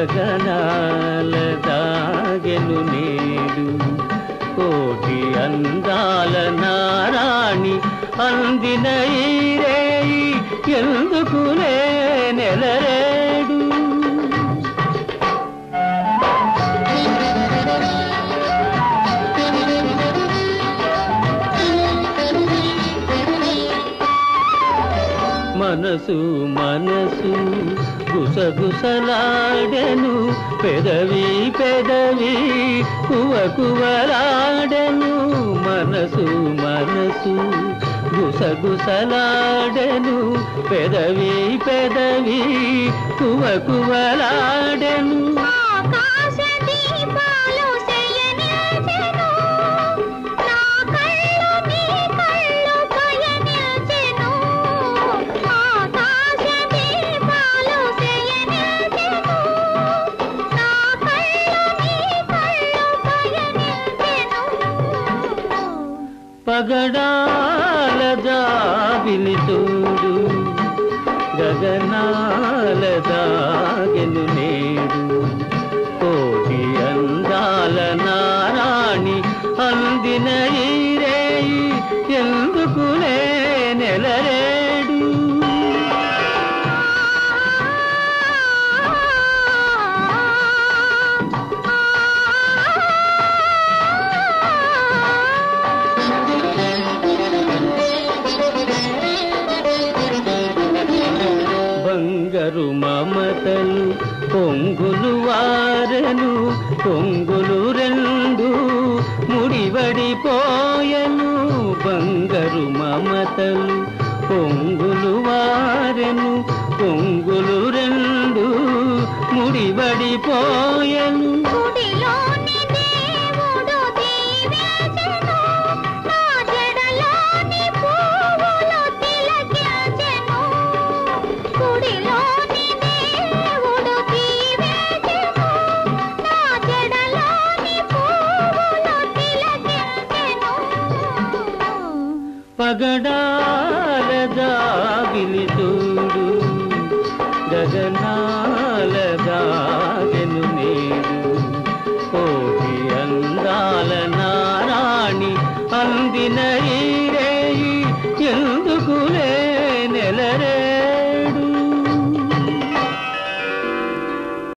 గగనాల దాగెను నేడు కోటి అందాల నారాణి అందిన ఈ రేయి ఎందుకులే నెలరేడు మనసు మనసు గుసగుసలాడెను పెదవి పెదవి కువ కువలాడెను మనసు మనసు గుసగుసలాడెను పెదవి పెదవి కువ కువలాడెను ఆకాశ దీపాలు శయనించెను నా కళ్ళు నీ కళ్ళు పయనించెను ఆకాశ దీపాలు శయనించెను నా కళ్ళు నీ కళ్ళు పయనించెను పగడాల జాబిలి చూడు గగనాల దాగెను నేడు కోటి అందాల నారాణి అందిన ఈ రేయి ఎందుకులే నెలరేడు బంగారు మమతలు పొంగులు వారెను పొంగులు రెండు ముడివడిపోయెను బంగారు మమతలు పొంగులు వారెను పొంగులు రెండు ముడివడిపోయెను గుడిలోని దేవుడు దీవించెను నా జడలోని పువ్వులు తిలకించెను గుడిలోని దేవుడు దీవించెను నా జడలోని పువ్వులు తిలకించెను పగడాల